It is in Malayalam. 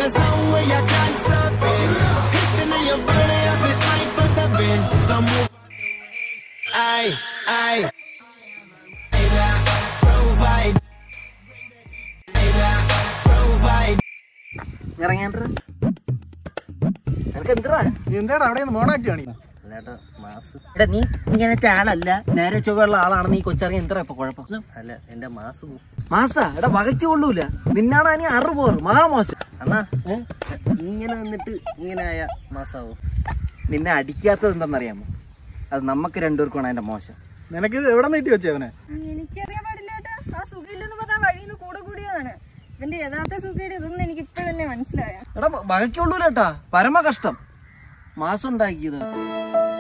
a zone where you can't stop it. Hitting in your body, I feel straight for the bin. Some move. Aye, aye. Provide. Provide. ഇറങ്ങാൻ നിനക്ക് എന്തിനാ നീ എന്താടാ അവിടെ നിന്ന് മോണാക്ട് കാണിക്കുന്നു എടാ നീ ഇങ്ങനത്തെ ആളല്ല നേരെ ചൊവ്വയുള്ള ആളാണ് നീ കൊച്ചിറങ്ങി എന്താ ഇപ്പൊ കുഴപ്പം അല്ല എന്റെ മാസ് മാസ എടാ വകയ്ക്ക് കൊള്ളൂല നിന്നാണ് നീ അറു പോറ് മഹാമോശം അണ്ണാ ഇങ്ങനെ നിന്നിട്ട് ഇങ്ങനെ ആയ മാസാവോ നിന്നെ അടിക്കാത്തത് എന്താണെന്നറിയാമോ അത് നമുക്ക് രണ്ടുപേർക്കാണ് അതിന്റെ മോശം നിനക്കിത് എവിടെ നീട്ടി വെച്ചവനെ എനിക്കറിയാൻ പാടില്ല ഏട്ടാ ആ സുഖയില്ലെന്ന് പറഞ്ഞാൽ വഴിയിൽ നിന്ന് കൂടെ കൂടിയതാണ് ഇവന്റെ യഥാർത്ഥ സുഖയുടെ ഇതൊന്നും എനിക്ക് ഇപ്പോഴല്ലേ മനസ്സിലായ എടാ വകയ്ക്ക് കൊള്ളൂല കേട്ടാ പരമ കഷ്ടം മാസം ഉണ്ടാക്കിയത്